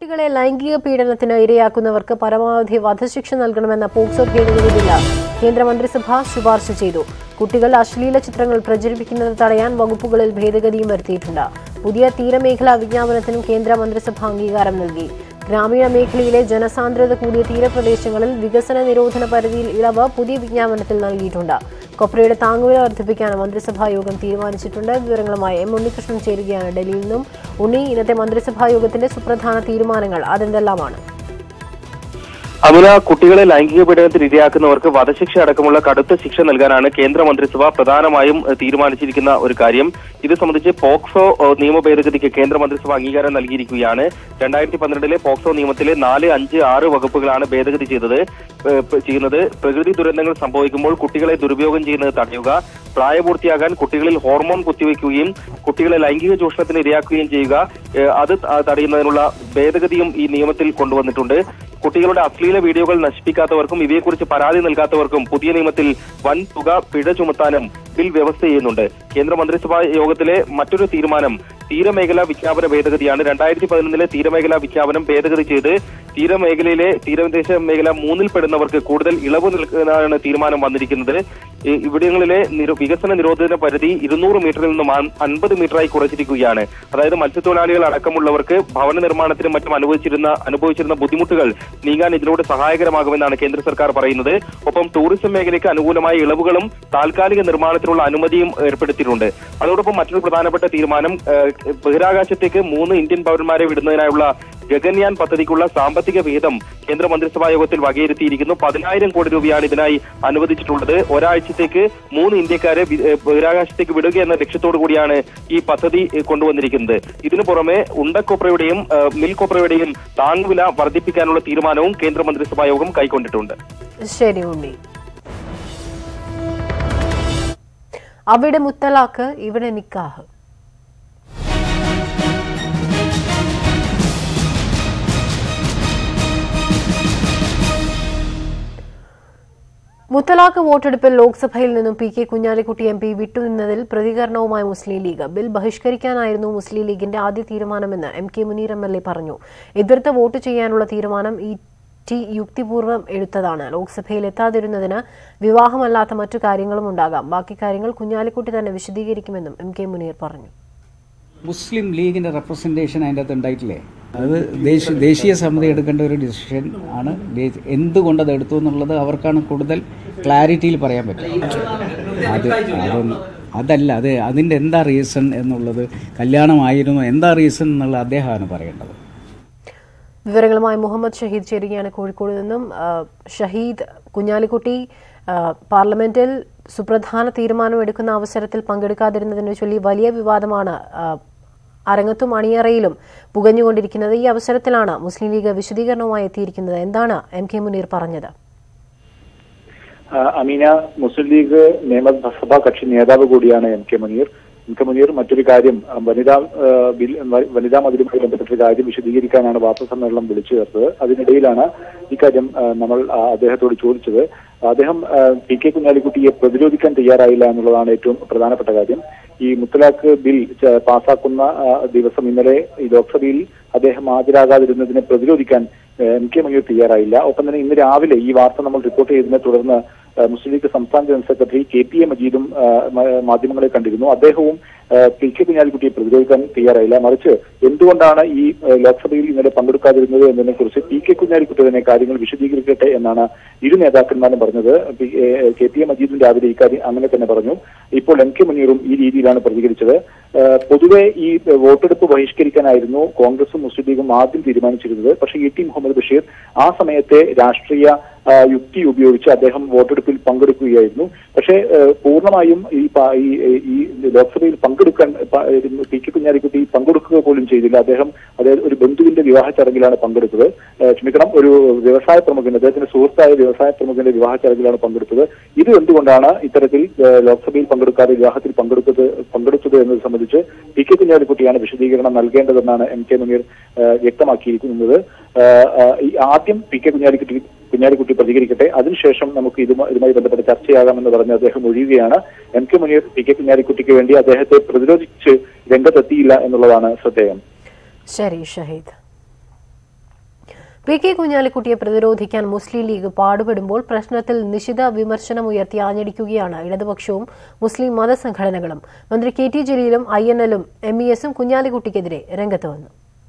കുട്ടികളെ ലൈംഗിക പീഡനത്തിന് ഇരയാക്കുന്നവർക്ക് പരമാവധി വധശിക്ഷ നൽകണമെന്ന പോക്സോ ഭേദഗതി ബില്ല് കേന്ദ്രമന്ത്രിസഭ ശുപാർശ ചെയ്തു കുട്ടികൾ അശ്ലീല ചിത്രങ്ങൾ പ്രചരിപ്പിക്കുന്നത് തടയാൻ വകുപ്പുകളിൽ ഭേദഗതിയും വരുത്തിയിട്ടുണ്ട് പുതിയ തീരമേഖലാ വിജ്ഞാപനത്തിനും കേന്ദ്ര മന്ത്രിസഭ അംഗീകാരം നൽകി ഗ്രാമീണ മേഖലയിലെ ജനസാന്ദ്രത കൂടിയ തീരപ്രദേശങ്ങളിൽ വികസന നിരോധന പരിധിയിൽ ഇളവ് പുതിയ വിജ്ഞാപനത്തിൽ നൽകിയിട്ടുണ്ട് കൊപ്രയുടെ താങ്ങുവില വർദ്ധിപ്പിക്കാൻ മന്ത്രിസഭാ യോഗം തീരുമാനിച്ചിട്ടുണ്ട് വിവരങ്ങളുമായി എം ഉണ്ണികൃഷ്ണൻ ചേരുകയാണ് ഡൽഹിയിൽ നിന്നും ഉണ്ണി ഇന്നത്തെ മന്ത്രിസഭാ യോഗത്തിന്റെ സുപ്രധാന തീരുമാനങ്ങൾ അതെന്തെല്ലാമാണ് അമിന കുട്ടികളെ ലൈംഗിക പീഡനത്തിന് ഇരയാക്കുന്നവർക്ക് വധശിക്ഷ അടക്കമുള്ള കടുത്ത ശിക്ഷ നൽകാനാണ് കേന്ദ്ര മന്ത്രിസഭ പ്രധാനമായും ഏഹ്, തീരുമാനിച്ചിരിക്കുന്ന ഒരു കാര്യം ഇത് സംബന്ധിച്ച് പോക്സോ ഏഹ്, നിയമ ഭേദഗതിക്ക് കേന്ദ്ര മന്ത്രിസഭ അംഗീകാരം നൽകിയിരിക്കുകയാണ് രണ്ടായിരത്തി പന്ത്രണ്ടിലെ പോക്സോ നിയമത്തിലെ നാല് അഞ്ച് ആറ് വകുപ്പുകളാണ് ഭേദഗതി ചെയ്തത് ഏഹ്, പ- ചെയ്യുന്നത് പ്രകൃതി ദുരന്തങ്ങൾ സംഭവിക്കുമ്പോൾ കുട്ടികളെ ദുരുപയോഗം ചെയ്യുന്നത് തടയുക പ്രായപൂർത്തിയാകാൻ കുട്ടികളിൽ ഹോർമോൺ കുത്തിവെക്കുകയും കുട്ടികളെ ലൈംഗിക ചൂഷണത്തിന് ഇരയാക്കുകയും ചെയ്യുക ഏഹ്, അത് ത- തടയുന്നതിനുള്ള ഭേദഗതിയും ഈ നിയമത്തിൽ കൊണ്ടുവന്നിട്ടുണ്ട് കുട്ടികളുടെ അശ്ലീല വീഡിയോകൾ നശിപ്പിക്കാത്തവർക്കും ഇവയെക്കുറിച്ച് പരാതി നൽകാത്തവർക്കും പുതിയ നിയമത്തിൽ വൻ തുക പിഴ ചുമത്താനും ബിൽ വ്യവസ്ഥ ചെയ്യുന്നുണ്ട് കേന്ദ്ര മന്ത്രിസഭാ യോഗത്തിലെ മറ്റൊരു തീരുമാനം തീരമേഖലാ വിജ്ഞാപന ഭേദഗതിയാണ് രണ്ടായിരത്തി പതിനൊന്നിലെ തീരമേഖലാ വിജ്ഞാപനം ഭേദഗതി ചെയ്ത് തീരമേഖലയിലെ തീരദേശ മേഖല മൂന്നിൽ പെടുന്നവർക്ക് കൂടുതൽ ഇളവ് നൽകാനാണ് തീരുമാനം വന്നിരിക്കുന്നത് ഈ ഇവിടങ്ങളിലെ നിരോ- വികസന നിരോധന പരിധി ഇരുന്നൂറ് മീറ്ററിൽ നിന്നും അൻപത് മീറ്ററായി കുറച്ചിരിക്കുകയാണ് അതായത് മത്സ്യത്തൊഴിലാളികൾ അടക്കമുള്ളവർക്ക് ഭവന നിർമ്മാണത്തിനും മറ്റും അനുഭവിച്ചിരുന്ന അനുഭവിച്ചിരുന്ന ബുദ്ധിമുട്ടുകൾ നീങ്ങാൻ ഇതിലൂടെ സഹായകരമാകുമെന്നാണ് കേന്ദ്ര സർക്കാർ പറയുന്നത് ഒപ്പം ടൂറിസം മേഖലയ്ക്ക് അനുകൂലമായ ഇളവുകളും താൽക്കാലിക നിർമ്മാണത്തിനുള്ള അനുമതിയും ഏർപ്പെടുത്തിയിട്ടുണ്ട് അതോടൊപ്പം മറ്റൊരു പ്രധാനപ്പെട്ട തീരുമാനം ഏഹ്, ബഹിരാകാശത്തേക്ക് മൂന്ന് ഇന്ത്യൻ പൗരന്മാരെ വിടുന്നതിനായുള്ള ഗഗൻയാൻ പദ്ധതിക്കുള്ള സാമ്പത്തിക വിഹിതം കേന്ദ്ര മന്ത്രിസഭാ യോഗത്തിൽ വകയിരുത്തിയിരിക്കുന്നു പതിനായിരം കോടി രൂപയാണ് ഇതിനായി അനുവദിച്ചിട്ടുള്ളത് ഒരാഴ്ചത്തേക്ക് മൂന്ന് ഇന്ത്യക്കാരെ വി- ഏഹ് ബഹിരാകാശത്തേക്ക് വിടുക എന്ന ലക്ഷ്യത്തോടു കൂടിയാണ് ഈ പദ്ധതി ഏഹ് കൊണ്ടുവന്നിരിക്കുന്നത് ഇതിനു പുറമെ ഉണ്ടക്കൊപ്രയുടെയും ഏഹ് മിൽ കൊപ്രയുടെയും താങ്ങുവില വർദ്ധിപ്പിക്കാനുള്ള തീരുമാനവും കേന്ദ്ര മന്ത്രിസഭാ യോഗം കൈക്കൊണ്ടിട്ടുണ്ട് ശരി ഉണ്ണി അവിടെ മുത്തലാഖ് ഇവിടെ നിക്കാഹ് മുത്തലാഖ് വോട്ടെടുപ്പിൽ ലോക്സഭയിൽ നിന്നും P K Kunhalikutty M P വിട്ടുനിന്നതിൽ പ്രതികരണവുമായി മുസ്ലിം ലീഗ് ബിൽ ബഹിഷ്കരിക്കാനായിരുന്നു മുസ്ലിം ലീഗിന്റെ ആദ്യ തീരുമാനമെന്ന് M K Muneer M L A പറഞ്ഞു എതിർത്ത് വോട്ട് ചെയ്യാനുള്ള തീരുമാനം ഈ ടി യുക്തിപൂർവ്വം എടുത്തതാണ് ലോക്സഭയിൽ എത്താതിരുന്നതിന് വിവാഹമല്ലാത്ത മറ്റു കാര്യങ്ങളും ഉണ്ടാകാം ബാക്കി കാര്യങ്ങൾ കുഞ്ഞാലിക്കുട്ടി തന്നെ വിശദീകരിക്കുമെന്നും എം കെ മുനീർ പറഞ്ഞു മുസ്ലിം ലീഗിന്റെ റെപ്രസെന്റേഷൻ അതിൻ്റെ അകത്ത് ഉണ്ടായിട്ടില്ലേ അത് ദേശീയ ദേശീയ സമിതി എടുക്കേണ്ട ഒരു ഡിസിഷൻ ആണ് ദേ- എന്തുകൊണ്ട് അത് എടുത്തു എന്നുള്ളത് അവർക്കാണ് കൂടുതൽ ക്ലാരിറ്റിയിൽ പറയാൻ പറ്റും അത് അതൊന്നും അതല്ല അത് അതിൻ്റെ എന്താ റീസൺ എന്നുള്ളത് കല്യാണമായിരുന്നു എന്താ റീസൺ എന്നുള്ള അദ്ദേഹമാണ് പറയേണ്ടത് വിവരങ്ങളുമായി മുഹമ്മദ് ഷഹീദ് ചേരുകയാണ് കോഴിക്കോട് നിന്നും ആ, ഷഹീദ് കുഞ്ഞാലിക്കുട്ടി ആ, പാർലമെന്റിൽ സുപ്രധാന തീരുമാനം എടുക്കുന്ന അവസരത്തിൽ പങ്കെടുക്കാതിരുന്നതിനെ ചൊല്ലി വലിയ വിവാദമാണ് ആ, അരങ്ങത്തും അണിയറയിലും പുകഞ്ഞുകൊണ്ടിരിക്കുന്നത് ഈ അവസരത്തിലാണ് മുസ്ലിം ലീഗ് വിശദീകരണവുമായി എത്തിയിരിക്കുന്നത് എന്താണ് എം കെ മുനീർ പറഞ്ഞത് ആ, അമീന മുസ്ലിം ലീഗ് നിയമസഭാ കക്ഷി നേതാവ് കൂടിയാണ് M K Muneer M K Muneer മറ്റൊരു കാര്യം ആ, വനിതാ ആ, ബിൽ വ- വനിതാ മതിലുമായി ബന്ധപ്പെട്ട കാര്യം വിശദീകരിക്കാനാണ് വാർത്താ സമ്മേളനം വിളിച്ചു ചേർത്തത് അതിനിടയിലാണ് ഇക്കാര്യം ആ, നമ്മൾ ആ, അദ്ദേഹത്തോട് ചോദിച്ചത് അദ്ദേഹം ആ, പി കെ കുഞ്ഞാലിക്കുട്ടിയെ പ്രതിരോധിക്കാൻ തയ്യാറായില്ല എന്നുള്ളതാണ് ഏറ്റവും പ്രധാനപ്പെട്ട കാര്യം ഈ മുത്തലാഖ് ബിൽ ച- പാസാക്കുന്ന ആ, ദിവസം ഇന്നലെ ഈ ലോക്സഭയിൽ അദ്ദേഹം ഹാജരാകാതിരുന്നതിനെ പ്രതിരോധിക്കാൻ ഏഹ്, എം കെ മുനീർ തയ്യാറായില്ല ഒപ്പം തന്നെ ഇന്ന് രാവിലെ ഈ വാർത്ത നമ്മൾ റിപ്പോർട്ട് ചെയ്തതിനെ തുടർന്ന് ഏഹ്, മുസ്ലിം ലീഗ് സംസ്ഥാന general secretary K P A മജീദും ഏഹ്, മ- മാധ്യമങ്ങളെ കണ്ടിരുന്നു അദ്ദേഹവും ഏഹ്, പി കെ കുഞ്ഞാലിക്കുട്ടിയെ പ്രതിരോധിക്കാൻ തയ്യാറായില്ല മറിച്ച് എന്തുകൊണ്ടാണ് ഈ ഏഹ്, ലോക്സഭയിൽ ഇന്നലെ പങ്കെടുക്കാതിരുന്നത് എന്നതിനെ കുറിച്ച് പി കെ കുഞ്ഞാലിക്കുട്ടി തന്നെ കാര്യങ്ങൾ വിശദീകരിക്കട്ടെ എന്നാണ് ഇരു നേതാക്കന്മാരും പറഞ്ഞത് പി- ഏഹ്, കെ പി എ മജീദും രാവിലെ ഇക്കാര്യം അങ്ങനെ തന്നെ പറഞ്ഞു ഇപ്പോൾ എം കെ മുനീറും ഈ രീതിയിലാണ് പ്രതികരിച്ചത് ഏഹ്, പൊതുവെ ഈ വോട്ടെടുപ്പ് ബഹിഷ്കരിക്കാനായിരുന്നു കോൺഗ്രസും മുസ്ലിം ലീഗും ആദ്യം തീരുമാനിച്ചിരുന്നത് പക്ഷേ ഇ ടി മുഹമ്മദ് ബഷീർ ആ സമയത്തെ രാഷ്ട്രീയ ആ, യുക്തി ഉപയോഗിച്ച് അദ്ദേഹം വോട്ടെടുപ്പിൽ പങ്കെടുക്കുകയായിരുന്നു പക്ഷേ ഏഹ്, പൂർണ്ണമായും ഈ പ- ഈ- ഈ ലോക്സഭയിൽ പങ്കെടുക്കാൻ പ- പി കെ കുഞ്ഞാലിക്കുട്ടി പങ്കെടുക്കുക പോലും ചെയ്തില്ല അദ്ദേഹം അതായത് ഒരു ബന്ധുവിന്റെ വിവാഹ ചടങ്ങിലാണ് പങ്കെടുത്തത് ഏഹ്, ക്ഷമിക്കണം ഒരു വ്യവസായ പ്രമുഖൻ അദ്ദേഹത്തിന്റെ സുഹൃത്തായ വ്യവസായ പ്രമുഖന്റെ വിവാഹ ചടങ്ങിലാണ് പങ്കെടുത്തത് ഇത് എന്തുകൊണ്ടാണ് ഇത്തരത്തിൽ ഏഹ്, ലോക്സഭയിൽ പങ്കെടുക്കാതെ വിവാഹത്തിൽ പങ്കെടുത്തത് പങ്കെടുത്തത് എന്നത് സംബന്ധിച്ച് പി കെ കുഞ്ഞാലിക്കുട്ടിയാണ് വിശദീകരണം നൽകേണ്ടതെന്നാണ് എം കെ മുനീർ ഏഹ്, വ്യക്തമാക്കിയിരിക്കുന്നത് ഏഹ്, ഏഹ്, ഈ ആദ്യം പി കെ കുഞ്ഞാലിക്കുട്ടി കുഞ്ഞാലിക്കുട്ടി പ്രതികരിക്കട്ടെ അതിനുശേഷം നമുക്ക് ഇതുമായി ഇതുമായി ബന്ധപ്പെട്ട് ചർച്ചയാകാമെന്ന് പറഞ്ഞ് അദ്ദേഹം ഒഴിയുകയാണ് M K Muneer P K കുഞ്ഞാലിക്കുട്ടിക്ക് വേണ്ടി അദ്ദേഹത്തെ പ്രതിരോധിച്ച് രംഗത്തെത്തിയില്ല എന്നുള്ളതാണ് ശ്രദ്ധേയം ശരി ഷഹീദ് പി കെ കുഞ്ഞാലിക്കുട്ടിയെ പ്രതിരോധിക്കാൻ മുസ്ലിം ലീഗ് പാടുപെടുമ്പോൾ പ്രശ്നത്തിൽ നിശിത വിമർശനമുയർത്തി ആഞ്ഞടിക്കുകയാണ് ഇടതുപക്ഷവും മുസ്ലിം മതസംഘടനകളും മന്ത്രി കെ ടി ജലീലും ഐ എൻ എല്ലും എം ഇ എസും കുഞ്ഞാലിക്കുട്ടിക്കെതിരെ രംഗത്ത് വന്നു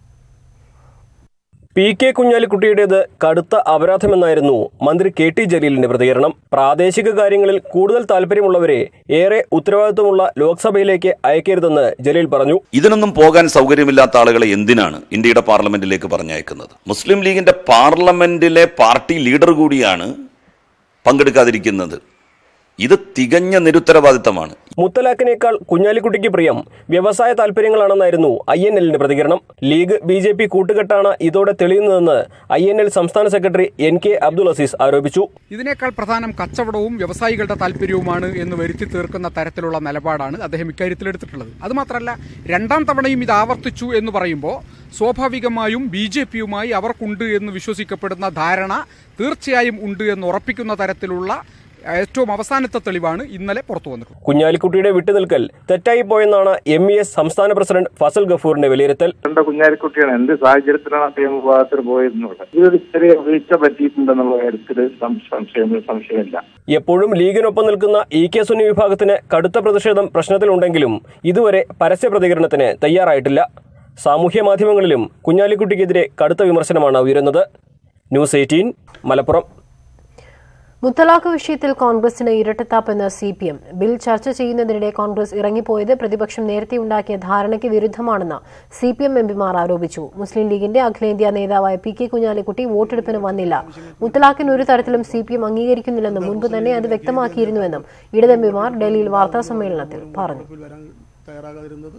പി കെ കുഞ്ഞാലിക്കുട്ടിയുടേത് കടുത്ത അപരാധമെന്നായിരുന്നു മന്ത്രി കെ ടി ജലീലിന്റെ പ്രതികരണം പ്രാദേശിക കാര്യങ്ങളിൽ കൂടുതൽ താല്പര്യമുള്ളവരെ ഏറെ ഉത്തരവാദിത്വമുള്ള ലോക്സഭയിലേക്ക് അയക്കരുതെന്ന് ജലീൽ പറഞ്ഞു ഇതിനൊന്നും പോകാൻ സൗകര്യമില്ലാത്ത ആളുകളെ എന്തിനാണ് ഇന്ത്യയുടെ പാർലമെന്റിലേക്ക് പറഞ്ഞയക്കുന്നത് മുസ്ലിം ലീഗിന്റെ പാർലമെന്റിലെ പാർട്ടി ലീഡർ കൂടിയാണ് പങ്കെടുക്കാതിരിക്കുന്നത് ഇത് തികഞ്ഞ നിരുത്തരവാദിത്തമാണ് മുത്തലാഖിനേക്കാൾ കുഞ്ഞാലിക്കുട്ടിക്ക് പ്രിയം വ്യവസായ താല്പര്യങ്ങളാണെന്നായിരുന്നു ഐ എൻ എല്ലിന്റെ പ്രതികരണം ലീഗ് ബി ജെ പി കൂട്ടുകെട്ടാണ് ഇതോടെ തെളിയുന്നതെന്ന് ഐ എൻ എൽ സംസ്ഥാന സെക്രട്ടറി എൻ കെ അബ്ദുൾ അസീസ് ആരോപിച്ചു ഇതിനേക്കാൾ പ്രധാനം കച്ചവടവും വ്യവസായികളുടെ താല്പര്യവുമാണ് എന്ന് വരുത്തി തീർക്കുന്ന തരത്തിലുള്ള നിലപാടാണ് അദ്ദേഹം ഇക്കാര്യത്തിൽ എടുത്തിട്ടുള്ളത് അതുമാത്രമല്ല രണ്ടാം തവണയും ഇത് ആവർത്തിച്ചു എന്ന് പറയുമ്പോൾ സ്വാഭാവികമായും ബി ജെ പിയുമായി അവർക്കുണ്ട് എന്ന് വിശ്വസിക്കപ്പെടുന്ന ധാരണ തീർച്ചയായും ഉണ്ട് എന്ന് ഉറപ്പിക്കുന്ന തരത്തിലുള്ള ഏറ്റവും അവസാനത്തെ തെളിവാണ് ഇന്നലെ പുറത്തു വന്നിട്ടുള്ളത് കുഞ്ഞാലിക്കുട്ടിയുടെ വിട്ടുനിൽക്കൽ തെറ്റായിപ്പോയെന്നാണ് എം ഇ എസ് സംസ്ഥാന പ്രസിഡന്റ് ഫസൽ ഗഫൂറിന്റെ വിലയിരുത്തൽ കണ്ട കുഞ്ഞാലിക്കുട്ടിയാണ് എന്ത് സാഹചര്യത്തിലാണ് അദ്ദേഹം വിവാഹത്തിൽ പോയിരുന്നുള്ളത് ഇതൊരു ചെറിയ വീഴ്ച പറ്റിയിട്ടുണ്ടെന്നുള്ള കാര്യത്തിൽ സംശയം സംശയമില്ല എപ്പോഴും ലീഗിനൊപ്പം നിൽക്കുന്ന ഇ കെ സുന്നി വിഭാഗത്തിന് കടുത്ത പ്രതിഷേധം പ്രശ്നത്തിലുണ്ടെങ്കിലും ഇതുവരെ പരസ്യ പ്രതികരണത്തിന് തയ്യാറായിട്ടില്ല സാമൂഹ്യ മാധ്യമങ്ങളിലും കുഞ്ഞാലിക്കുട്ടിക്കെതിരെ കടുത്ത വിമർശനമാണ് ഉയരുന്നത് ന്യൂസ് എയ്റ്റീൻ മലപ്പുറം മുത്തലാഖ് വിഷയത്തിൽ കോൺഗ്രസിന് ഇരട്ടത്താപ്പെന്ന് സി പി എം ബിൽ ചർച്ച ചെയ്യുന്നതിനിടെ കോൺഗ്രസ് ഇറങ്ങിപ്പോയത് പ്രതിപക്ഷം നേരത്തെ ഉണ്ടാക്കിയ ധാരണയ്ക്ക് വിരുദ്ധമാണെന്ന് സി പി എം എംപിമാർ ആരോപിച്ചു മുസ്ലിം ലീഗിന്റെ അഖിലേന്ത്യാ നേതാവായ പി കെ കുഞ്ഞാലിക്കുട്ടി വോട്ടെടുപ്പിന് വന്നില്ല മുത്തലാഖിന് ഒരു തരത്തിലും സി പി എം അംഗീകരിക്കുന്നില്ലെന്നും മുൻപ് തന്നെ അത് വ്യക്തമാക്കിയിരുന്നുവെന്നും ഇടതെമ്പിമാർ ഡൽഹിയിൽ വാർത്താസമ്മേളനത്തിൽ പറഞ്ഞു തയ്യാറാകാതിരുന്നത്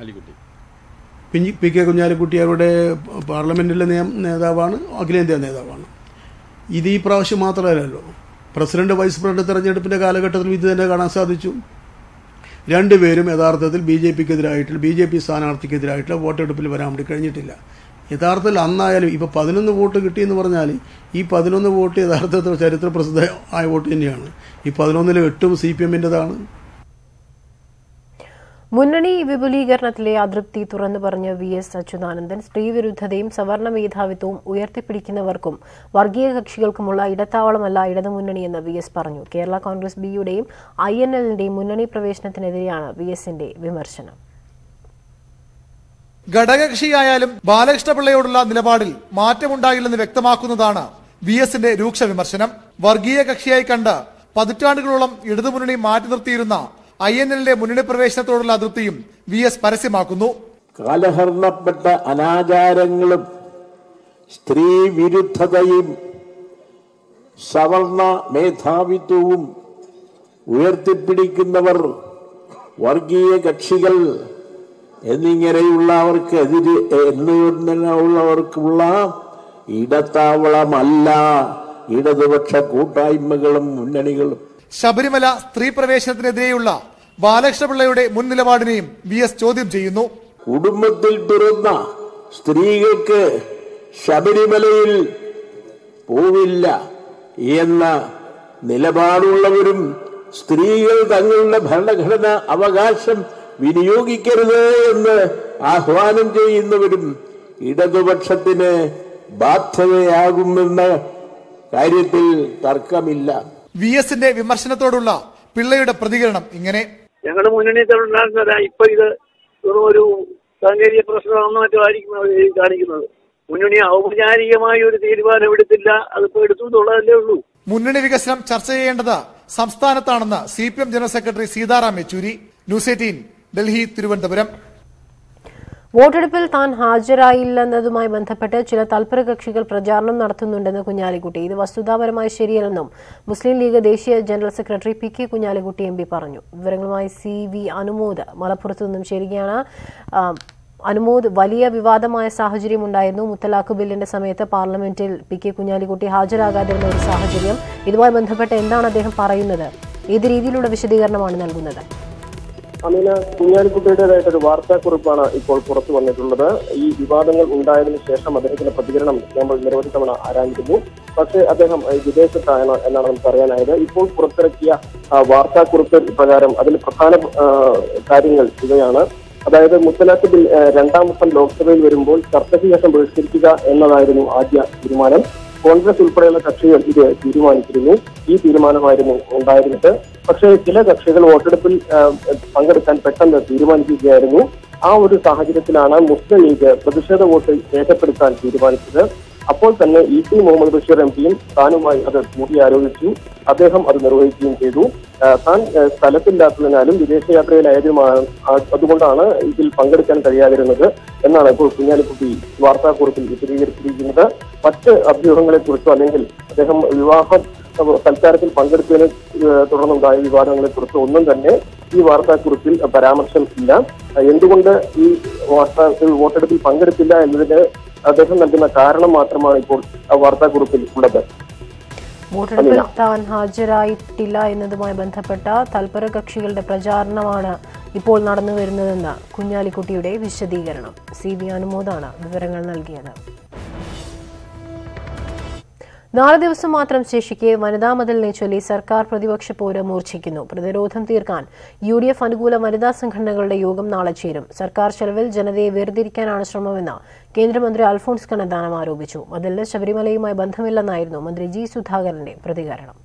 പി കെ കുഞ്ഞാലിക്കുട്ടി അവരുടെ പാർലമെന്റിലെ നിയം- നേതാവാണ് അഖിലേന്ത്യാ നേതാവാണ് ഇത് ഈ പ്രാവശ്യം മാത്രമല്ലല്ലോ പ്രസിഡന്റ് വൈസ് പ്രസിഡന്റ് തെരഞ്ഞെടുപ്പിന്റെ കാലഘട്ടത്തിൽ ഇത് തന്നെ കാണാൻ സാധിച്ചു രണ്ടുപേരും യഥാർത്ഥത്തിൽ ബി ജെ പിക്കെതിരായിട്ടുള്ള ബി ജെ പി സ്ഥാനാർത്ഥിക്കെതിരായിട്ടുള്ള വോട്ടെടുപ്പിൽ വരാൻ വേണ്ടി കഴിഞ്ഞിട്ടില്ല യഥാർത്ഥത്തിൽ അന്നായാലും ഇപ്പൊ പതിനൊന്ന് വോട്ട് കിട്ടിയെന്ന് പറഞ്ഞാൽ ഈ പതിനൊന്ന് വോട്ട് യഥാർത്ഥത്തിൽ ചരിത്ര പ്രസിദ്ധമായ വോട്ട് തന്നെയാണ് ഈ പതിനൊന്നിൽ എട്ടും സി പി എമ്മിൻ്റെതാണ് മുന്നണി വിപുലീകരണത്തിലെ അതൃപ്തി തുറന്നു പറഞ്ഞ വി എസ് അച്യുതാനന്ദൻ സ്ത്രീവിരുദ്ധതയും സവർണ മേധാവിത്വവും ഉയർത്തിപ്പിടിക്കുന്നവർക്കും വർഗീയ കക്ഷികൾക്കുമുള്ള ഇടത്താവളമല്ല ഇടതുമുന്നണിയെന്ന് വി എസ് പറഞ്ഞു കേരള കോൺഗ്രസ് ബിയുടെയും ഐ എൻ എല്ലിന്റെയും മുന്നണി പ്രവേശനത്തിനെതിരെയാണ് വി എസിന്റെ വിമർശനം ഘടകകക്ഷിയായാലും ബാലകൃഷ്ണപിള്ളയോടുള്ള നിലപാടിൽ മാറ്റമുണ്ടാകില്ലെന്ന് വ്യക്തമാക്കുന്നതാണ് വി എസിന്റെ രൂക്ഷ വിമർശനം വർഗീയ കക്ഷിയായി കണ്ട് പതിറ്റാണ്ടുകളോളം ഇടതുമുന്നണി മാറ്റി നിർത്തിയിരുന്ന ഐ എൻ എല്ലിന്റെ മുന്നണി പ്രവേശനത്തോടുള്ള അതൃപ്തിയും വി എസ് പരസ്യമാക്കുന്നു കാലഹരണപ്പെട്ട അനാചാരങ്ങളും സ്ത്രീ വിരുദ്ധതയും സവർണ മേധാവിത്വവും ഉയർത്തിപ്പിടിക്കുന്നവർ വർഗീയ കക്ഷികൾ എന്നിങ്ങനെയുള്ളവർക്കെതിരെ എന്നിങ്ങനെയുള്ളവർക്കുള്ള ഇടത്താവളമല്ല ഇടതുപക്ഷ കൂട്ടായ്മകളും മുന്നണികളും ശബരിമല സ്ത്രീ പ്രവേശനത്തിനെതിരെയുള്ള ബാലകൃഷ്ണപിള്ളയുടെ മുൻ നിലപാടിനെയും വി എസ് ചോദ്യം ചെയ്യുന്നു കുടുംബത്തിൽ പിറന്ന സ്ത്രീകൾക്ക് ശബരിമലയിൽ പോവില്ല എന്ന നിലപാടുള്ളവരും സ്ത്രീകൾ തങ്ങളുടെ ഭരണഘടന അവകാശം വിനിയോഗിക്കരുത് എന്ന് ആഹ്വാനം ചെയ്യുന്നവരും ഇടതുപക്ഷത്തിന് ബാധ്യതയാകുമെന്ന കാര്യത്തിൽ തർക്കമില്ല വി എസിന്റെ വിമർശനത്തോടുള്ള പിള്ളയുടെ പ്രതികരണം ഇങ്ങനെ ഞങ്ങളുടെ മുന്നണി ഉണ്ടാകുന്നവരാ ഇപ്പൊ ഇത് വെറും ഒരു സാങ്കേതിക പ്രശ്നമാണെന്ന് മറ്റോ ആയിരിക്കും അവർ എഴുതി കാണിക്കുന്നത് മുന്നണി ഔപചാരികമായി ഒരു തീരുമാനം എടുത്തില്ല അതിപ്പോ എടുത്തു എന്നുള്ളതല്ലേ ഉള്ളൂ മുന്നണി വികസനം ചർച്ച ചെയ്യേണ്ടത് സംസ്ഥാനത്താണെന്ന് C P M general secretary Sitaram Yechury news eighteen Delhi Thiruvananthapuram വോട്ടെടുപ്പിൽ താൻ ഹാജരായില്ലെന്നതുമായി ബന്ധപ്പെട്ട് ചില തൽപര കക്ഷികൾ പ്രചാരണം നടത്തുന്നുണ്ടെന്ന് കുഞ്ഞാലിക്കുട്ടി ഇത് വസ്തുതാപരമായി ശരിയല്ലെന്നും മുസ്ലിം ലീഗ് ദേശീയ general secretary P K Kunhalikutty M P പറഞ്ഞു വിവരങ്ങളുമായി സി വി അനുമോദ് മലപ്പുറത്തു നിന്നും ചേരുകയാണ് ആ, അനുമോദ് വലിയ വിവാദമായ സാഹചര്യം ഉണ്ടായിരുന്നു മുത്തലാഖ് ബില്ലിന്റെ സമയത്ത് പാർലമെന്റിൽ പി കെ കുഞ്ഞാലിക്കുട്ടി ഹാജരാകാതിരുന്ന ഒരു സാഹചര്യം ഇതുമായി ബന്ധപ്പെട്ട് എന്താണ് അദ്ദേഹം പറയുന്നത് ഏത് രീതിയിലുള്ള വിശദീകരണമാണ് നൽകുന്നത് അമീന കുഞ്ഞാലിക്കുട്ടിയുടേതായിട്ടൊരു വാർത്താക്കുറിപ്പാണ് ഇപ്പോൾ പുറത്തു വന്നിട്ടുള്ളത് ഈ വിവാദങ്ങൾ ഉണ്ടായതിനു ശേഷം അദ്ദേഹത്തിന്റെ പ്രതികരണം നമ്മൾ നിരവധി തവണ ആരാഞ്ഞിരുന്നു പക്ഷേ അദ്ദേഹം ഏഹ്, വിദേശത്താണ് എന്നാണ് നമുക്ക് അറിയാനായത് ഇപ്പോൾ പുറത്തിറക്കിയ ആ, വാർത്താക്കുറിപ്പ് പ്രകാരം അതിൽ പ്രധാന ആ, കാര്യങ്ങൾ ഇവയാണ് അതായത് മുത്തലാഖ് ബിൽ ഏഹ്, രണ്ടാം വട്ടം ലോക്സഭയിൽ വരുമ്പോൾ ചർച്ചയ്ക്ക് ശേഷം ബഹിഷ്കരിക്കുക എന്നതായിരുന്നു ആദ്യ തീരുമാനം കോൺഗ്രസ് ഉൾപ്പെടെയുള്ള കക്ഷികൾ ഇത് തീരുമാനിച്ചിരുന്നു ഈ തീരുമാനമായിരുന്നു ഉണ്ടായിരുന്നത് പക്ഷേ ചില കക്ഷികൾ വോട്ടെടുപ്പിൽ ഏഹ്, പങ്കെടുക്കാൻ പെട്ടെന്ന് തീരുമാനിക്കുകയായിരുന്നു ആ ഒരു സാഹചര്യത്തിലാണ് മുസ്ലിം ലീഗ് പ്രതിഷേധ വോട്ട് രേഖപ്പെടുത്താൻ തീരുമാനിച്ചത് അപ്പോൾ തന്നെ E T Muhammad Basheer M പിയും താനുമായി അത് കൂടിയാലോചിച്ചു അദ്ദേഹം അത് നിർവഹിക്കുകയും ചെയ്തു ആ, താൻ ആ, സ്ഥലത്തില്ലാത്തതിനാലും വിദേശയാത്രയിലായതുമാണ് ആ- അതുകൊണ്ടാണ് ഇതിൽ പങ്കെടുക്കാൻ കഴിയാതിരുന്നത് എന്നാണ് ഇപ്പോൾ കുഞ്ഞാലിക്കുട്ടി വാർത്താക്കുറിപ്പിൽ വിശദീകരിച്ചിരിക്കുന്നത് മറ്റ് അഭ്യൂഹങ്ങളെ കുറിച്ചോ അല്ലെങ്കിൽ അദ്ദേഹം വിവാഹ സൽക്കാരത്തിൽ പങ്കെടുത്തതിനെ ഏഹ്, തുടർന്നുണ്ടായ വിവാദങ്ങളെ കുറിച്ചോ ഒന്നും തന്നെ ഈ വാർത്താക്കുറിപ്പിൽ പരാമർശം ഇല്ല എന്തുകൊണ്ട് ഈ വാർത്താ വോട്ടെടുപ്പിൽ പങ്കെടുത്തില്ല എന്നതിന് അദ്ദേഹം നൽകുന്ന കാരണം മാത്രമാണ് ഇപ്പോൾ ആ വാർത്താക്കുറിപ്പിൽ ഉള്ളത് വോട്ടെടുപ്പിൽ താൻ ഹാജരായിട്ടില്ല എന്നതുമായി ബന്ധപ്പെട്ട തൽപര കക്ഷികളുടെ പ്രചാരണമാണ് ഇപ്പോൾ നടന്നു വരുന്നതെന്ന് കുഞ്ഞാലിക്കുട്ടിയുടെ വിശദീകരണം സി വി അനുമോദാണ് വിവരങ്ങൾ നൽകിയത് നാല് ദിവസം മാത്രം ശേഷിക്കെ വനിതാ മതിലിനെ ചൊല്ലി സർക്കാർ പ്രതിപക്ഷ പോര് മൂർച്ഛിക്കുന്നു പ്രതിരോധം തീർക്കാൻ യു ഡി എഫ് അനുകൂല വനിതാ സംഘടനകളുടെ യോഗം നാളെ ചേരും സർക്കാർ ചെലവിൽ ജനതയെ വേർതിരിക്കാനാണ് ശ്രമമെന്ന് കേന്ദ്രമന്ത്രി അൽഫോൺസ് കണ്ണന്താനം ആരോപിച്ചു മതിലിന് ശബരിമലയുമായി ബന്ധമില്ലെന്നായിരുന്നു മന്ത്രി ജി സുധാകരന്റെ പ്രതികരണം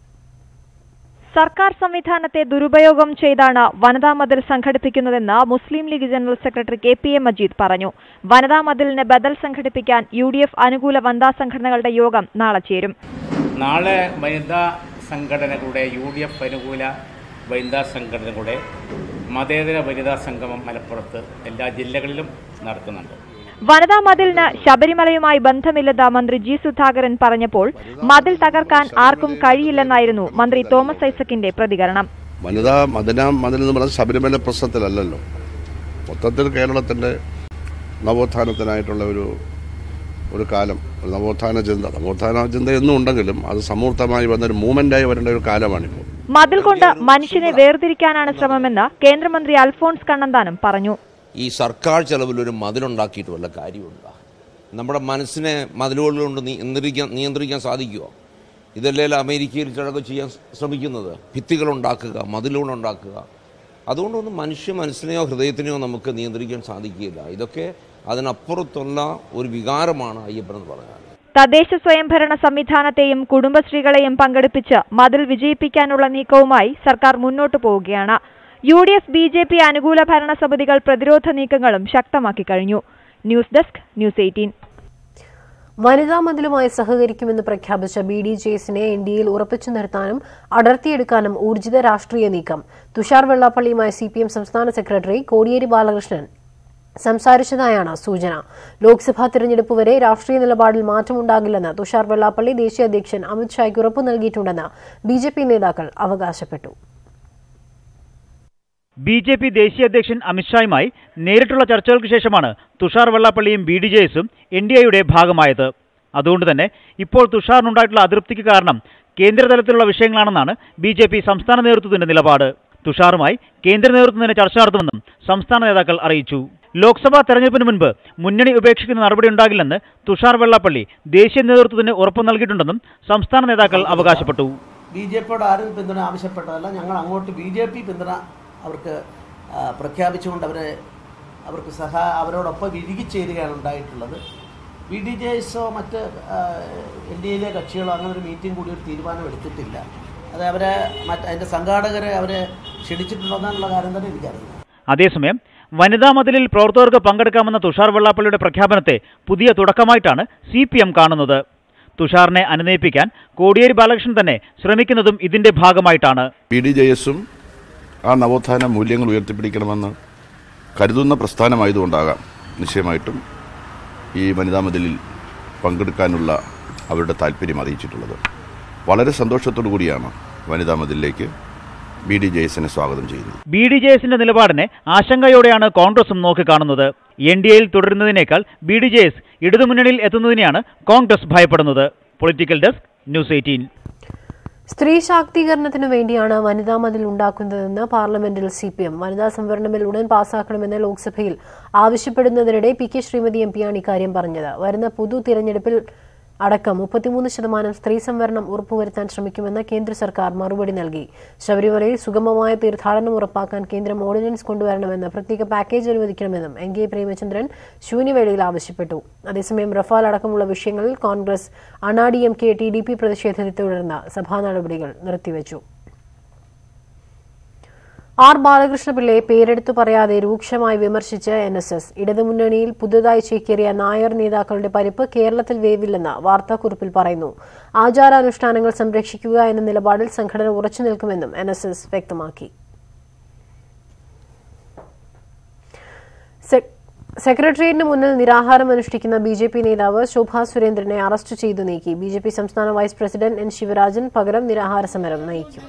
സർക്കാർ സംവിധാനത്തെ ദുരുപയോഗം ചെയ്താണ് വനിതാ മതിൽ സംഘടിപ്പിക്കുന്നതെന്ന് Muslim League general secretary K P A Majeed പറഞ്ഞു വനിതാ മതിലിന് ബദൽ സംഘടിപ്പിക്കാൻ യു ഡി എഫ് അനുകൂല വനിതാ സംഘടനകളുടെ യോഗം നാളെ ചേരും നാളെ വനിതാ സംഘടനകളുടെ യു ഡി എഫ് അനുകൂല വനിതാ സംഘടനകളുടെ മതേതര വനിതാ സംഗമം മലപ്പുറത്ത് എല്ലാ ജില്ലകളിലും നടക്കുന്നുണ്ട് വനിതാ മതിലിന് ശബരിമലയുമായി ബന്ധമില്ലെന്ന് മന്ത്രി ജി സുധാകരൻ പറഞ്ഞപ്പോൾ മതിൽ തകർക്കാൻ ആർക്കും കഴിയില്ലെന്നായിരുന്നു മന്ത്രി തോമസ് ഐസക്കിന്റെ പ്രതികരണം വനിതാ മദന മതിൽ എന്ന് പറഞ്ഞാൽ ശബരിമല പ്രശ്നത്തിലല്ലല്ലോ മൊത്തത്തിൽ കേരളത്തിൻ്റെ നവോത്ഥാനത്തിനായിട്ടുള്ള ഒരു ഒരു കാലം ഒരു നവോത്ഥാന ചിന്ത നവോത്ഥാന ചിന്ത എന്നും ഉണ്ടെങ്കിലും അത് സമൂർത്തമായി വന്നൊരു മൂവ്മെൻ്റായി വരേണ്ട ഒരു കാലമാണിപ്പോൾ മതിൽ കൊണ്ട് മനുഷ്യനെ വേർതിരിക്കാനാണ് ശ്രമമെന്ന് കേന്ദ്രമന്ത്രി അൽഫോൺസ് കണ്ണന്താനം പറഞ്ഞു ഈ സർക്കാർ ചെലവിൽ ഒരു മതിലുണ്ടാക്കിയിട്ട് വല്ല കാര്യമുണ്ടോ നമ്മുടെ മനസ്സിനെ മതിലുകൾ കൊണ്ട് നിയന്ത്രിക്കാൻ നിയന്ത്രിക്കാൻ സാധിക്കുമോ ഇതല്ലേ അമേരിക്കയിൽ ചിലതൊക്കെ ചെയ്യാൻ ശ്രമിക്കുന്നത് ഭിത്തികൾ ഉണ്ടാക്കുക മതിലുകൾ ഉണ്ടാക്കുക അതുകൊണ്ടൊന്നും മനുഷ്യ മനസ്സിനെയോ ഹൃദയത്തിനെയോ നമുക്ക് നിയന്ത്രിക്കാൻ സാധിക്കില്ല ഇതൊക്കെ അതിനപ്പുറത്തുള്ള ഒരു വികാരമാണ് അയ്യപ്പൻ എന്ന് പറഞ്ഞാൽ തദ്ദേശ സ്വയംഭരണ സംവിധാനത്തെയും കുടുംബശ്രീകളെയും പങ്കെടുപ്പിച്ച് മതിൽ വിജയിപ്പിക്കാനുള്ള നീക്കവുമായി സർക്കാർ മുന്നോട്ടു പോവുകയാണ് U D F B J P അനുകൂല ഭരണസമിതികൾ പ്രതിരോധ നീക്കങ്ങളും ശക്തമാക്കി കഴിഞ്ഞു ന്യൂസ് ഡെസ്ക് ന്യൂസ് എയ്റ്റീൻ വനിതാ മതിലുമായി സഹകരിക്കുമെന്ന് പ്രഖ്യാപിച്ച ബി ഡി ജെ എസിനെ എൻ ഡി എയിൽ ഉറപ്പിച്ചു നിർത്താനും അടർത്തിയെടുക്കാനും ഊർജിത രാഷ്ട്രീയ നീക്കം തുഷാർ വെള്ളാപ്പള്ളിയുമായി സി പി എം സംസ്ഥാന സെക്രട്ടറി കോടിയേരി ബാലകൃഷ്ണൻ സംസാരിച്ചതായാണ് സൂചന ലോക്സഭാ തിരഞ്ഞെടുപ്പ് വരെ രാഷ്ട്രീയ നിലപാടിൽ മാറ്റമുണ്ടാകില്ലെന്ന് തുഷാർ വെള്ളാപ്പള്ളി ദേശീയ അധ്യക്ഷൻ അമിത്ഷായ്ക്ക് ഉറപ്പു നൽകിയിട്ടുണ്ടെന്ന് ബി ജെ പി നേതാക്കൾ അവകാശപ്പെട്ടു ബി ജെ പി ദേശീയ അധ്യക്ഷൻ അമിത്ഷായുമായി നേരിട്ടുള്ള ചർച്ചകൾക്ക് ശേഷമാണ് തുഷാർ വെള്ളാപ്പള്ളിയും ബി ഡി ജെ എസും എൻ ഡി എയുടെ ഭാഗമായത് അതുകൊണ്ട് തന്നെ ഇപ്പോൾ തുഷാറിനുണ്ടായിട്ടുള്ള അതൃപ്തിക്ക് കാരണം കേന്ദ്രതലത്തിലുള്ള വിഷയങ്ങളാണെന്നാണ് ബി ജെ പി സംസ്ഥാന നേതൃത്വത്തിന്റെ നിലപാട് തുഷാറുമായി കേന്ദ്ര നേതൃത്വം തന്നെ ചർച്ച നടത്തുമെന്നും സംസ്ഥാന നേതാക്കൾ അറിയിച്ചു ലോക്സഭാ തെരഞ്ഞെടുപ്പിന് മുൻപ് മുന്നണി ഉപേക്ഷിക്കുന്ന നടപടി ഉണ്ടാകില്ലെന്ന് തുഷാർ വെള്ളാപ്പള്ളി ദേശീയ നേതൃത്വത്തിന് ഉറപ്പു നൽകിയിട്ടുണ്ടെന്നും സംസ്ഥാന നേതാക്കൾ അവകാശപ്പെട്ടു ബി ജെ പിയോട് ആരും പിന്തുണ ആവശ്യപ്പെട്ടതല്ല ഞങ്ങൾ അങ്ങോട്ട് ബി ജെ പി പിന്തുണ അവർക്ക് ആ, പ്രഖ്യാപിച്ചുകൊണ്ട് അവരെ അവർക്ക് സഹാ അവരോടൊപ്പം ഇഴുകിച്ചേരുകയാണ് ഉണ്ടായിട്ടുള്ളത് ബി ഡി ജെ എസോ മറ്റ് എൻ ഡി എയിലെ കക്ഷികളോ അങ്ങനെ ഒരു മീറ്റിംഗ് കൂടി ഒരു തീരുമാനം എടുത്തിട്ടില്ല അത് അവരെ മറ്റ് അതിൻ്റെ സംഘാടകരെ അവരെ ക്ഷണിച്ചിട്ടുണ്ടോ എന്നുള്ള കാര്യം തന്നെ എനിക്കറിയില്ല അതേസമയം വനിതാ മതിലിൽ പ്രവർത്തകർക്ക് പങ്കെടുക്കാമെന്ന തുഷാർ വെള്ളാപ്പള്ളിയുടെ പ്രഖ്യാപനത്തെ പുതിയ തുടക്കമായിട്ടാണ് സി പി എം കാണുന്നത് തുഷാറിനെ അനുനയിപ്പിക്കാൻ കോടിയേരി ബാലകൃഷ്ണൻ തന്നെ ശ്രമിക്കുന്നതും ഇതിന്റെ ഭാഗമായിട്ടാണ് ബി ഡി ജെ എസും ആ നവോത്ഥാന മൂല്യങ്ങൾ ഉയർത്തിപ്പിടിക്കണമെന്ന് കരുതുന്ന പ്രസ്ഥാനമായതുകൊണ്ടാകാം നിശ്ചയമായിട്ടും ഈ വനിതാ മതിലിൽ പങ്കെടുക്കാനുള്ള അവരുടെ താല്പര്യം അറിയിച്ചിട്ടുള്ളത് വളരെ സന്തോഷത്തോടു കൂടിയാണ് വനിതാ മതിലിലേക്ക് ബി ഡി ജെ എസിനെ സ്വാഗതം ചെയ്യുന്നത് ബി ഡി ജെ എസിന്റെ നിലപാടിനെ ആശങ്കയോടെയാണ് കോൺഗ്രസും നോക്കിക്കാണുന്നത് എൻ ഡി എയിൽ തുടരുന്നതിനേക്കാൾ ബി ഡി ജെ എസ് ഇടതുമുന്നണിയിൽ എത്തുന്നതിനെയാണ് കോൺഗ്രസ് ഭയപ്പെടുന്നത് പൊളിറ്റിക്കൽ ഡെസ്ക് ന്യൂസ് എയ്റ്റീൻ സ്ത്രീ ശാക്തീകരണത്തിനു വേണ്ടിയാണ് വനിതാ മതിൽ ഉണ്ടാക്കുന്നതെന്ന് പാർലമെന്റിൽ സി പി എം വനിതാ സംവരണ ബിൽ ഉടൻ പാസാക്കണമെന്ന് ലോക്സഭയിൽ ആവശ്യപ്പെടുന്നതിനിടെ പി കെ ശ്രീമതി എം പിയാണ് ഇക്കാര്യം പറഞ്ഞത് വരുന്ന പൊതു തിരഞ്ഞെടുപ്പിൽ അടക്കം മുപ്പത്തിമൂന്ന് ശതമാനം സ്ത്രീ സംവരണം ഉറപ്പുവരുത്താൻ ശ്രമിക്കുമെന്ന് കേന്ദ്ര സർക്കാർ മറുപടി നൽകി ശബരിമലയിൽ സുഗമമായ തീർത്ഥാടനം ഉറപ്പാക്കാൻ കേന്ദ്രം ഓർഡിനൻസ് കൊണ്ടുവരണമെന്ന് പ്രത്യേക പാക്കേജ് അനുവദിക്കണമെന്നും എൻ കെ പ്രേമചന്ദ്രൻ ശൂന്യവേളയിൽ ആവശ്യപ്പെട്ടു അതേസമയം റഫാൽ അടക്കമുള്ള വിഷയങ്ങളിൽ Congress Anna D M K T D P പ്രതിഷേധത്തെ തുടർന്ന് സഭാ നടപടികൾ നിർത്തിവച്ചു ആർ ബാലകൃഷ്ണപിള്ളയെ പേരെടുത്തു പറയാതെ രൂക്ഷമായി വിമർശിച്ച് എൻ എസ് എസ് ഇടതുമുന്നണിയിൽ പുതുതായി ചേക്കേറിയ നായർ നേതാക്കളുടെ പരിപ്പ് കേരളത്തിൽ വേവില്ലെന്ന് വാർത്താക്കുറിപ്പിൽ പറയുന്നു ആചാരാനുഷ്ഠാനങ്ങൾ സംരക്ഷിക്കുക എന്ന നിലപാടിൽ സംഘടന ഉറച്ചു നിൽക്കുമെന്നും എൻ എസ് എസ് വ്യക്തമാക്കി സെക്രട്ടേറിയറ്റിന് മുന്നിൽ നിരാഹാരം അനുഷ്ഠിക്കുന്ന ബി ജെ പി നേതാവ് ശോഭാ സുരേന്ദ്രനെ അറസ്റ്റ് ചെയ്തു നീക്കി ബി ജെ പി സംസ്ഥാന വൈസ് പ്രസിഡന്റ് എൻ ശിവരാജൻ പകരം നിരാഹാര സമരം നയിക്കും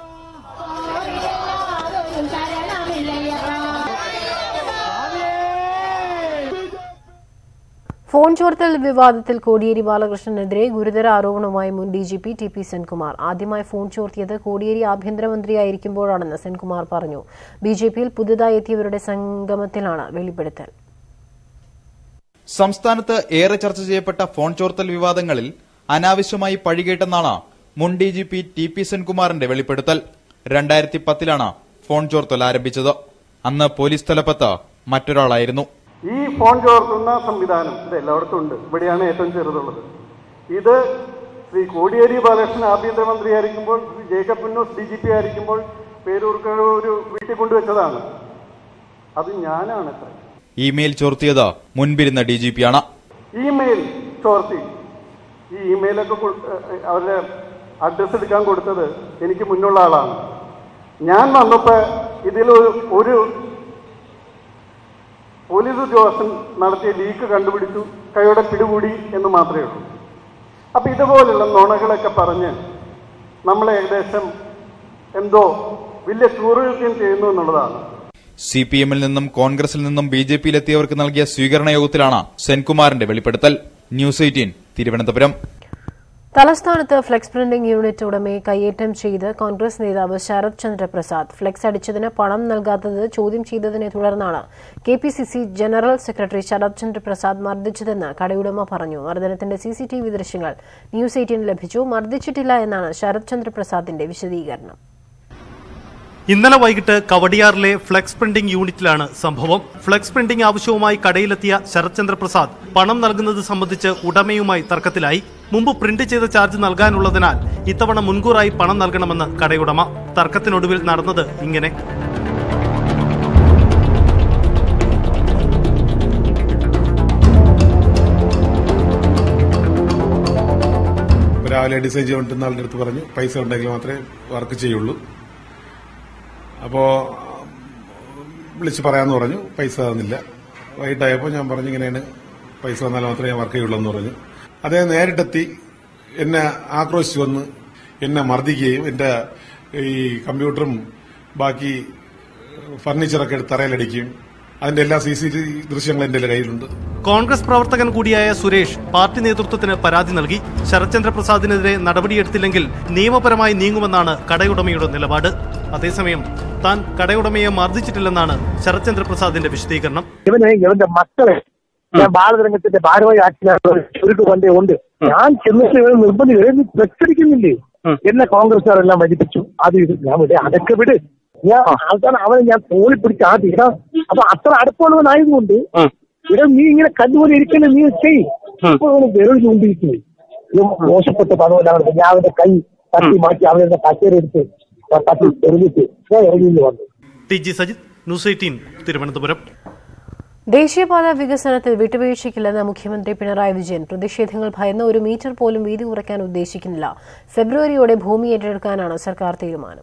ഫോൺ ചോർത്തൽ വിവാദത്തിൽ കോടിയേരി ബാലകൃഷ്ണനെതിരെ ഗുരുതര ആരോപണവുമായി മുൻ D G P T P Senkumar ആദ്യമായി ഫോൺ ചോർത്തിയത് കോടിയേരി ആഭ്യന്തരമന്ത്രിയായിരിക്കുമ്പോഴാണെന്ന് സെൻകുമാർ പറഞ്ഞു ബി ജെ പിയിൽ പുതുതായി എത്തിയവരുടെ സംഗമത്തിലാണ് വെളിപ്പെടുത്തൽ സംസ്ഥാനത്ത് ഏറെ ചർച്ച ചെയ്യപ്പെട്ട ഫോൺ ചോർത്തൽ വിവാദങ്ങളിൽ അനാവശ്യമായി പഴികേട്ടെന്നാണ് മുൻ D G P T P സെൻകുമാറിന്റെ വെളിപ്പെടുത്തൽ രണ്ടായിരത്തി പത്തിലാണ് ഫോൺ ചോർത്തൽ ആരംഭിച്ചത് അന്ന് പോലീസ് തലപ്പത്ത് മറ്റൊരാളായിരുന്നു ഈ ഫോൺ ചോർത്തുന്ന സംവിധാനം ഇത് എല്ലായിടത്തും ഉണ്ട് ഇവിടെയാണ് ഏറ്റവും ചെറുതുള്ളത് ഇത് ശ്രീ കോടിയേരി ബാലകൃഷ്ണൻ ആഭ്യന്തരമന്ത്രി ആയിരിക്കുമ്പോൾ Sri Jacob Punnoose D G P ആയിരിക്കുമ്പോൾ പേരൂർക്കഴ ഒരു വീട്ടിൽ കൊണ്ടുവച്ചതാണ് അത് ഞാനാണ് അത്ര ഇമെയിൽ ചോർത്തിയത് മുൻപിരുന്ന ഡി ജി പിയാണ് ഇമെയിൽ ചോർത്തി ഈ ഇമെയിലൊക്കെ കൊ- ഏഹ് അവരുടെ അഡ്രസ്സ് എടുക്കാൻ കൊടുത്തത് എനിക്ക് മുന്നുള്ള ആളാണ് ഞാൻ വന്നപ്പോൾ ഇതിൽ ഒരു- ഒരു പോലീസ് ഉദ്യോഗസ്ഥൻ നടത്തിയ ലീക്ക് കണ്ടുപിടിച്ചു കൈയോടെ പിടികൂടി എന്ന് മാത്രമേ ഉള്ളൂ അപ്പൊ ഇതുപോലുള്ള നുണകളൊക്കെ പറഞ്ഞ് നമ്മളെ ഏകദേശം എന്തോ വലിയ ക്രൂരകൃത്യം ചെയ്യുന്നു എന്നുള്ളതാണ് സി പി എമ്മിൽ നിന്നും കോൺഗ്രസിൽ നിന്നും ബി ജെ പിയിലെത്തിയവർക്ക് നൽകിയ സ്വീകരണ യോഗത്തിലാണ് സെൻകുമാറിന്റെ വെളിപ്പെടുത്തൽ ന്യൂസ് എയ്റ്റീൻ തിരുവനന്തപുരം തലസ്ഥാനത്ത് ഫ്ലെക്സ് പ്രിന്റിംഗ് യൂണിറ്റ് ഉടമയെ കയ്യേറ്റം ചെയ്ത് കോൺഗ്രസ് നേതാവ് ശരത് ചന്ദ്ര പ്രസാദ് ഫ്ലെക്സ് അടിച്ചതിന് പണം നൽകാത്തത് ചോദ്യം ചെയ്തതിനെ തുടർന്നാണ് K P C C general secretary Sarath Chandra Prasad മർദ്ദിച്ചതെന്ന് കടയുടമ പറഞ്ഞു മർദ്ദനത്തിന്റെ സി സി ടി വി ദൃശ്യങ്ങൾ ന്യൂസ് എയ്റ്റീന് ലഭിച്ചു മർദ്ദിച്ചിട്ടില്ല എന്നാണ് ശരത് ചന്ദ്ര പ്രസാദിന്റെ വിശദീകരണം ഇന്നലെ വൈകിട്ട് കവടിയാറിലെ ഫ്ലെക്സ് പ്രിന്റിംഗ് യൂണിറ്റിലാണ് സംഭവം ഫ്ലെക്സ് പ്രിന്റിംഗ് ആവശ്യവുമായി കടയിലെത്തിയ ശരത്ചന്ദ്ര പ്രസാദ് പണം നൽകുന്നത് സംബന്ധിച്ച് ഉടമയുമായി തർക്കത്തിലായി മുമ്പ് പ്രിന്റ് ചെയ്ത ചാർജ് നൽകാനുള്ളതിനാൽ ഇത്തവണ മുൻകൂറായി പണം നൽകണമെന്ന് കടയുടമ തർക്കത്തിനൊടുവിൽ നടന്നത് ഇങ്ങനെ രാവിലെ ഡിസൈൻ ചെയ്തുകൊണ്ടിരുന്ന ആളുടെ അടുത്ത് പറഞ്ഞു പൈസ ഉണ്ടെങ്കിൽ മാത്രമേ വർക്ക് ചെയ്യുള്ളൂ അപ്പോ വിളിച്ച് പറയാമെന്ന് പറഞ്ഞു പൈസ തന്നില്ല വൈകിട്ടായപ്പോൾ ഞാൻ പറഞ്ഞു ഇങ്ങനെയാണ് പൈസ തന്നാൽ മാത്രമേ ഞാൻ വർക്ക് ചെയ്യുള്ളൂ എന്ന് പറഞ്ഞു അദ്ദേഹം നേരിട്ടെത്തി എന്നെ ആക്രോശിച്ചു വന്ന് എന്നെ മർദ്ദിക്കുകയും എന്റെ ഈ കമ്പ്യൂട്ടറും ബാക്കി ഫർണിച്ചറൊക്കെ എടുത്ത് തറയിലടിക്കുകയും അതിന്റെ എല്ലാ സി സി ടി വി ദൃശ്യങ്ങളും എന്റെ കയ്യിലുണ്ട് കോൺഗ്രസ് പ്രവർത്തകൻ കൂടിയായ സുരേഷ് പാർട്ടി നേതൃത്വത്തിന് പരാതി നൽകി ശരത്ചന്ദ്ര പ്രസാദിനെതിരെ നടപടിയെടുത്തില്ലെങ്കിൽ നിയമപരമായി നീങ്ങുമെന്നാണ് കടയുടമയുടെ നിലപാട് അതേസമയം താൻ കടയുടമയെ മർദ്ദിച്ചിട്ടില്ലെന്നാണ് ശരത്ചന്ദ്ര പ്രസാദിന്റെ വിശദീകരണം ഇവന് ഇവന്റെ മക്കളെ ഞാൻ ബാലതരംഗത്തിന്റെ ഭാരവാഹി ആക്കിയാണ് ചുരുട്ട് കൊണ്ടേ ഉണ്ട് ഞാൻ ചെന്നിട്ട് ഇവനെ നിർബന്ധിക്കും വെച്ചടിക്കുന്നില്ലേ എന്നെ കോൺഗ്രസ്സുകാരെല്ലാം വലിപ്പിച്ചു അത് ഇത് ഞാൻ വിട് അതൊക്കെ വിട് ഞാൻ അവസാനം അവനെ ഞാൻ തോളി പിടിച്ച് ആദ്യം ഇടാ അപ്പൊ അത്ര അടുപ്പമുള്ളവനായതുകൊണ്ട് ഇവിടെ നീ ഇങ്ങനെ കല്ലുപോലെ ഇരിക്കല്ലേ നീ ചെയ് അപ്പൊ അവന് വിരൽ ചൂണ്ടിയിരിക്കുന്നു ഇത് മോശപ്പെട്ട പദമല്ലാണ് ഞാൻ അവന്റെ കൈ തട്ടി മാറ്റി അവനെ കച്ചേരെടുത്ത് തട്ടി എറിഞ്ഞിട്ട് ഞാൻ ഇറങ്ങി വന്നു T G Sajith news eighteen Thiruvananthapuram ദേശീയപാത വികസനത്തിൽ വിട്ടുവീഴ്ചയ്ക്കില്ലെന്ന് മുഖ്യമന്ത്രി പിണറായി വിജയൻ പ്രതിഷേധങ്ങൾ ഭയന്ന് ഒരു മീറ്റർ പോലും വീതി കുറയ്ക്കാൻ ഉദ്ദേശിക്കുന്നില്ല ഫെബ്രുവരിയോടെ ഭൂമി ഏറ്റെടുക്കാനാണ് സർക്കാർ തീരുമാനം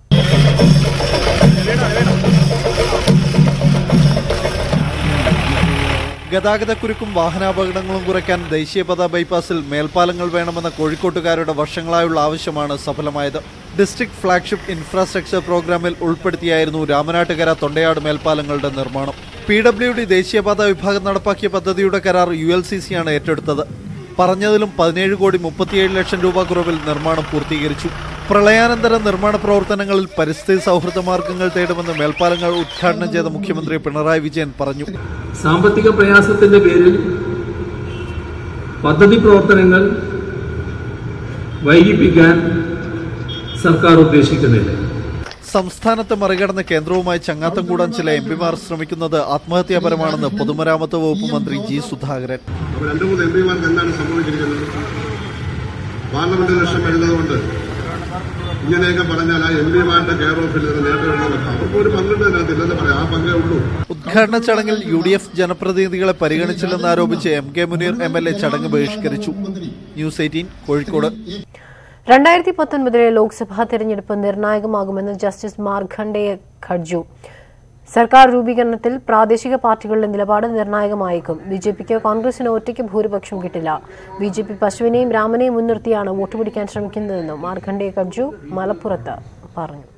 ഗതാഗതക്കുരുക്കും വാഹനാപകടങ്ങളും കുറയ്ക്കാൻ ദേശീയപാത ബൈപ്പാസിൽ മേൽപ്പാലങ്ങൾ വേണമെന്ന കോഴിക്കോട്ടുകാരുടെ വർഷങ്ങളായുള്ള ആവശ്യമാണ് സഫലമായത് ഡിസ്ട്രിക്ട് ഫ്ളാഗ്ഷിപ്പ് ഇൻഫ്രാസ്ട്രക്ചർ പ്രോഗ്രാമിൽ ഉൾപ്പെടുത്തിയായിരുന്നു രാമനാട്ടുകര തൊണ്ടയാട് മേൽപ്പാലങ്ങളുടെ നിർമ്മാണം പി ഡബ്ല്യു ഡി ദേശീയപാത വിഭാഗം നടപ്പാക്കിയ പദ്ധതിയുടെ കരാർ യു എൽ സി സിയാണ് ഏറ്റെടുത്തത് പറഞ്ഞതിലും പതിനേഴ് കോടി മുപ്പത്തിയേഴ് ലക്ഷം രൂപ കുറവിൽ നിർമ്മാണം പൂർത്തീകരിച്ചു പ്രളയാനന്തര നിർമ്മാണ പ്രവർത്തനങ്ങളിൽ പരിസ്ഥിതി സൗഹൃദ മാർഗങ്ങൾ തേടുമെന്ന് മേൽപ്പാലങ്ങൾ ഉദ്ഘാടനം ചെയ്ത മുഖ്യമന്ത്രി പിണറായി വിജയൻ പറഞ്ഞു സാമ്പത്തിക പ്രയാസത്തിന്റെ പേരിൽ പദ്ധതി പ്രവർത്തനങ്ങൾ വൈകിപ്പിക്കാൻ സർക്കാർ ഉദ്ദേശിക്കുന്നില്ല സംസ്ഥാനത്തെ മറികടന്ന് കേന്ദ്രവുമായി ചങ്ങാത്തം കൂടാൻ ചില എം പിമാർ ശ്രമിക്കുന്നത് ആത്മഹത്യാപരമാണെന്ന് പൊതുമരാമത്ത് വകുപ്പ് മന്ത്രി ജി സുധാകരൻ അപ്പൊ രണ്ടു മൂന്ന് എം പിമാർക്ക് എന്താണ് സംഭവിച്ചിരിക്കുന്നത് പാർലമെന്റ് ലക്ഷം വരുന്നതുകൊണ്ട് ഇങ്ങനെയൊക്കെ പറഞ്ഞാൽ ആ എം പിമാരുടെ കെയർ ഓഫിൽ നിന്ന് നേട്ടമുള്ളവർ അവർക്ക് ഒരു പങ്കുണ്ട് അതിനകത്ത് ഇല്ലെന്ന് പറയാം ആ പങ്കേ ഉള്ളൂ ഉദ്ഘാടന ചടങ്ങിൽ യു ഡി എഫ് ജനപ്രതിനിധികളെ പരിഗണിച്ചില്ലെന്നാരോപിച്ച് M K Muneer M L A ചടങ്ങ് ബഹിഷ്കരിച്ചു ന്യൂസ് എയ്റ്റീൻ കോഴിക്കോട് രണ്ടായിരത്തി പത്തൊൻപതിലെ ലോക്സഭാ തെരഞ്ഞെടുപ്പ് നിർണായകമാകുമെന്ന് ജസ്റ്റിസ് മാർഖണ്ഡേയ ഖഡ്ജു സർക്കാർ രൂപീകരണത്തിൽ പ്രാദേശിക പാർട്ടികളുടെ നിലപാട് നിർണായകമായേക്കും ബി ജെ പിക്ക് കോൺഗ്രസിന് ഒറ്റയ്ക്ക് ഭൂരിപക്ഷം കിട്ടില്ല ബി ജെ പി പശുവിനെയും രാമനെയും മുൻനിർത്തിയാണ് വോട്ട് പിടിക്കാൻ ശ്രമിക്കുന്നതെന്നും മാർഖണ്ഡേയ ഖഡ്ജു മലപ്പുറത്ത് പറഞ്ഞു